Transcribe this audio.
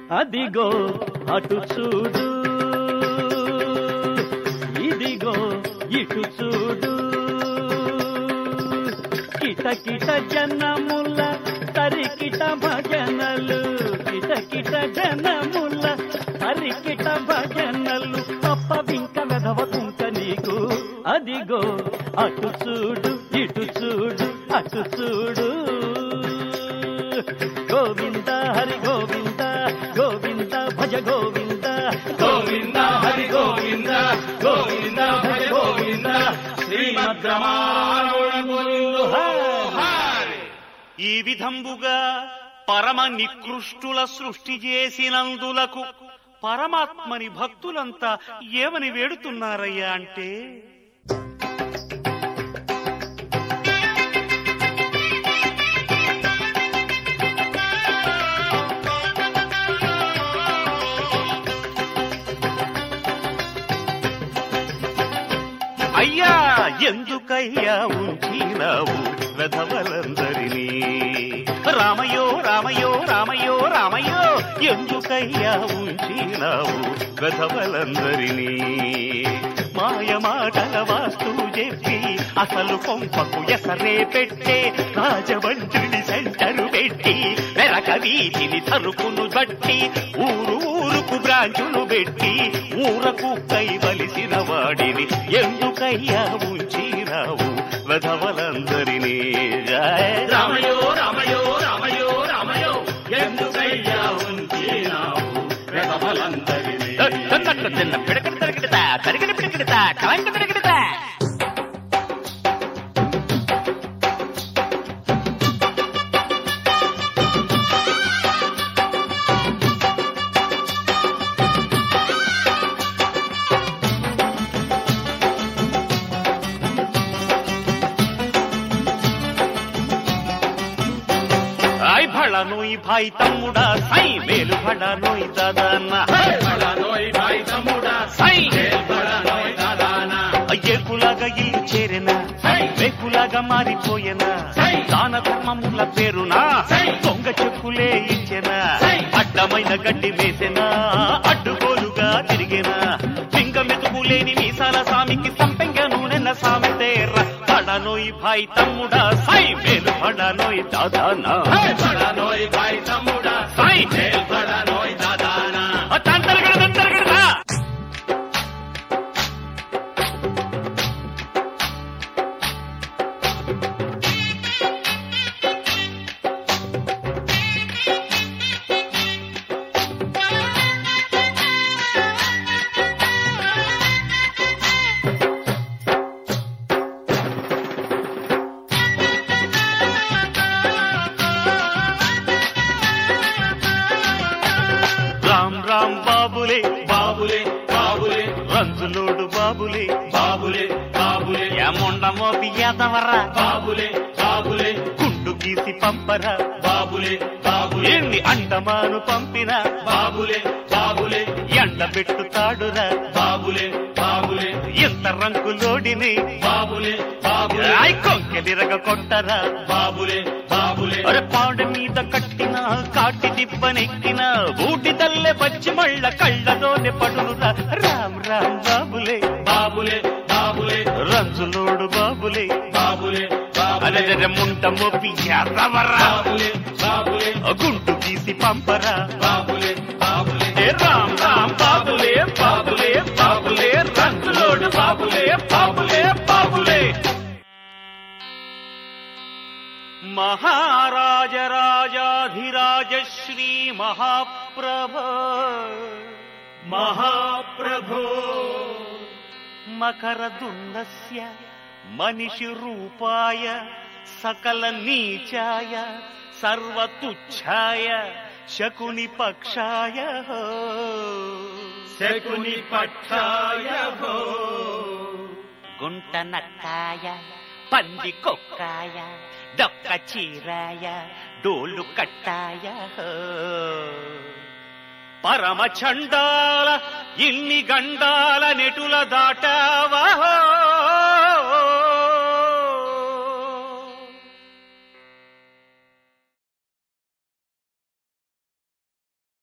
అదిగో అటు చూడు ఇదిగో ఇటు చూడు కిటకిట జనముల తరికిట భజనలు కిటకిట జనముల తరికిట భజనలు అప్పవింక వెధవ కుంక నీకు అదిగో అటు చూడు ఇటు చూడు అటు చూడు గోవింద హరి గోవింద గోవింద భజ గోవింద గోవింద హరి గోవింద గోవింద హరి గోవింద శ్రీమద్రమారమణ గోవిందో హరి ఈ విధంబుగా పరమ నికృష్టుల సృష్టి చేసినందులకు పరమాత్మని భక్తులంతా ఏమని వేడుతున్నారయ్యా అంటే అయ్యా ఎందుకయ్యా ఉంచినావు వెధవలందరినీ రామయో రామయో రామయో రామయో ఎందుకయ్యా ఉంచినావు వెధవలందరినీ మాయ మాటల వాస్తు చెప్పి అసలు కొంపకు ఎసరే పెట్టే రాజవంతుడి సెంటరు పెట్టి వెరక వీధిని సరుకును బట్టి ఊరు ఊరుకు బ్రాంచులు పెట్టి ఊరకు కైవలిసిన వాడిని ఎందుకయ్యా ఉంచిరావు వెధవలందరినీ జయ రామయో రామయో రామయో రామయో ఎందుకయ్యా ఉంచినావు వెధవలందరినీ చిన్న పిడకడ తరిగిడతా తరిగిడ పిడకిడతా కలంక పిడకిడతా ఐ భళ నోయ్ భాయ్ తమ్ముడా సై మేలు భళ నోయ్ దాదాన్న బడా నోయ్ భాయ్ తమ్ముడా సై బడా నోయ్ దాదానా ఏకులాగా ఇల్లు చేరెనా సై. వేకులాగా మారిపోయేనా సై. దాన ధర్మముల పేరునా సై. దొంగ చెప్పులే ఇచ్చెనా సై. అడ్డమైన గడ్డి వేసెనా అడ్డుగోలుగా తిరిగేనా పింగ మెతుకులేని మీసాల సామికి సంపెంగ నూనెన సామెతేర పడనోయ్ భాయ్ తమ్ముడా సై మేలు పడనోయ్ దాదానా బడా నోయ్ భాయ్ తమ్ముడా సై బడా నోయ్ దాదానా తంతరగడ తంతరగడదా రామ్ రామ్ బాబులే బాబులే బాబులే రంజులోడు బాబులే బాబులే బాబులే ఏముండమో బియ్యదవరా బాబులే బాబులే గుండు గీసి పంపరా బాబులే బాబులే ఎన్ని అండమాను పంపిన బాబులే బాబులే ఎండ పెట్టుతాడురా బాబులే బాబులే ఎంత రంగులోడిని బాబులే బాబులే రాయ్ కొంకెలిరగ కొట్టరా బాబులే బాబులే అరే పాడ మీద కట్టిన కాటి దిబ్బనెక్కిన బూటి తల్లె పచ్చి మళ్ళ కళ్ళలోనే పడునురా రామ్ రామ్ బాబులే బాబులే బాబులే రంజులోడు బాబులే బాబులే అరే బాబులే ముంట మోపి ఎర్రవరా బాబులే బాబులే గుంటు తీసి పంపరా బాబులే బాబులే ఏ రామ్ రామ్ బాబులే బాబులే బాబులే రంగులోడు బాబులే బాబులే బాబులే మహారాజరాజాధిరాజ శ్రీ మహాప్రభ మహాప్రభో మకరదుండస్య మనిషి రూపాయ సకల నీచాయ సర్వతుచ్ఛాయ శకుని పక్షాయ శకుని పక్షాయ భో గుంట నక్కాయ పంది కొక్కాయ డొక్క చీరాయ డోలు కట్టాయ పరమ చండాల ఇన్ని గండాల నెటుల దాటావా